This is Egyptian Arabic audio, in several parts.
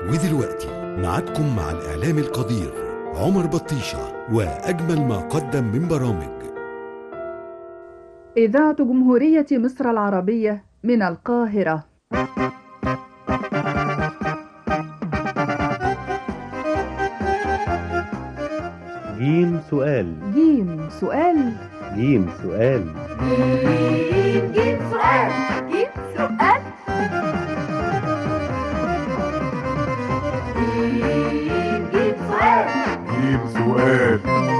ودلوقتي معادكم مع الإعلام القدير عمر بطيشة وأجمل ما قدم من برامج إذاعة جمهورية مصر العربية من القاهرة جيم سؤال جيم سؤال جيم سؤال جيم جيم سؤال جيم سؤال جيم جيم سؤال جيب سؤال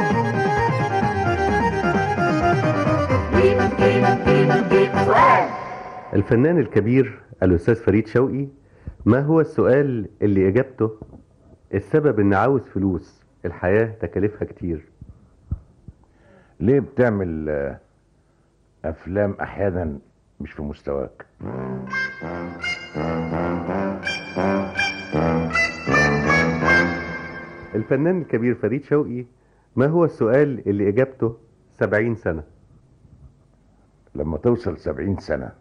جيم جيم جيم جيم سؤال الفنان الكبير الأستاذ فريد شوقي ما هو السؤال اللي إجابته السبب إن عاوز فلوس الحياة تكاليفها كتير ليه بتعمل آه، افلام احيانا مش في مستواك الفنان الكبير فريد شوقي ما هو السؤال اللي إجابته سبعين سنة لما توصل سبعين سنة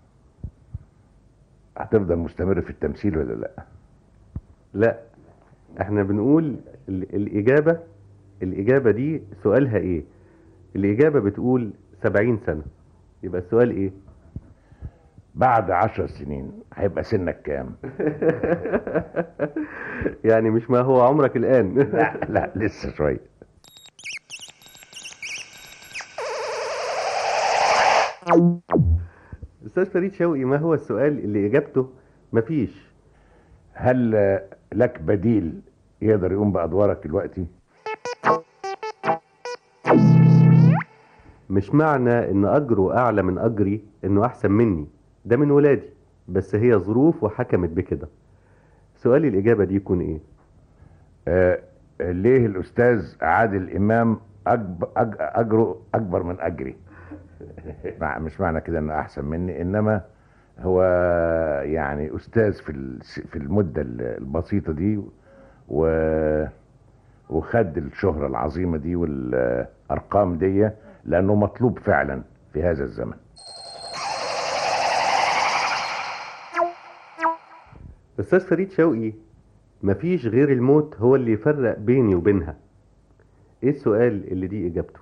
هتفضل مستمر في التمثيل ولا لا لا احنا بنقول ال- الإجابة الإجابة دي سؤالها إيه الإجابة بتقول سبعين سنة يبقى السؤال إيه بعد عشر سنين هيبقى سنك كام يعني مش ما هو عمرك الآن لا لا لسه شوية أستاذ فريد شوقي ما هو السؤال اللي إجابته مفيش هل آه، لك بديل يقدر يقوم بأدوارك دلوقتي مش معنى إن أجره أعلى من أجري إنه أحسن مني ده من ولادي بس هي ظروف وحكمت بكده سؤالي الإجابة دي يكون إيه آه، ليه الأستاذ عادل إمام أجب أج أجره أكبر من أجري مع- مش معنى كده إنه أحسن مني إنما هو يعني أستاذ في الس- في المدة ال- البسيطة دي و وخد الشهرة العظيمة دي والأرقام دي لأنه مطلوب فعلا في هذا الزمن أستاذ فريد شوقي مفيش غير الموت هو اللي يفرق بيني وبينها إيه السؤال اللي دي إجابته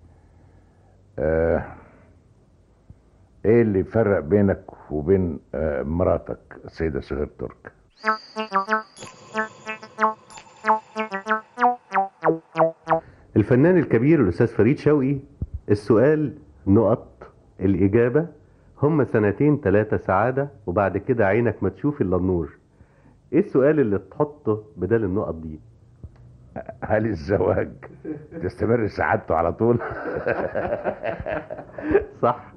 آه، ايه اللي يفرق بينك وبين آه، مراتك السيدة سهير ترك الفنان الكبير الأستاذ فريد شوقي السؤال نقط الإجابة هم سنتين ثلاثة سعادة وبعد كده عينك ما تشوف إلا النور إيه السؤال اللي تحطه بدل النقط دي هل الزواج تستمر سعادته على طول صح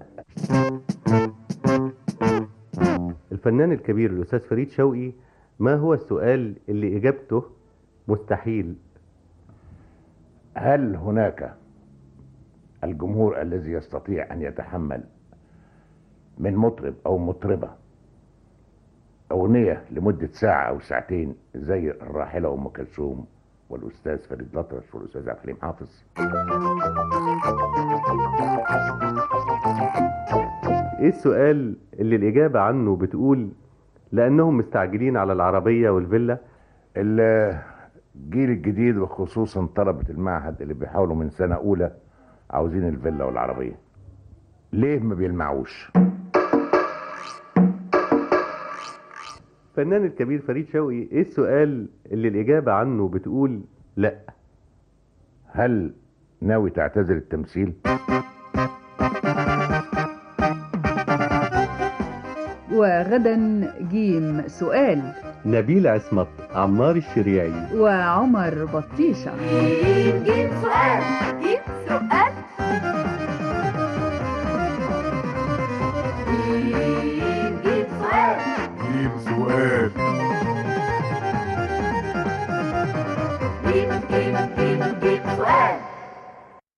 الفنان الكبير الأستاذ فريد شوقي ما هو السؤال اللي إجابته مستحيل هل هناك الجمهور الذي يستطيع ان يتحمل من مطرب او مطربة اغنية لمدة ساعة او ساعتين زي الراحلة ام كلثوم والاستاذ فريد الأطرش والاستاذ عبد الحليم حافظ ايه السؤال اللي الإجابة عنه بتقول لأنهم مستعجلين على العربية والفيلا الجيل الجديد وخصوصا طلبة المعهد اللي بيحاولوا من سنة أولى عاوزين الفيلا والعربية ليه ما بيلمعوش الفنان الكبير فريد شوقي ايه السؤال اللي الإجابة عنه بتقول لا هل ناوي تعتزل التمثيل وغدا جيم سؤال نبيل عصمت عمار الشريعي وعمر بطيشة جيم جيم سؤال جيم سؤال جيم جيم سؤال جيب سؤال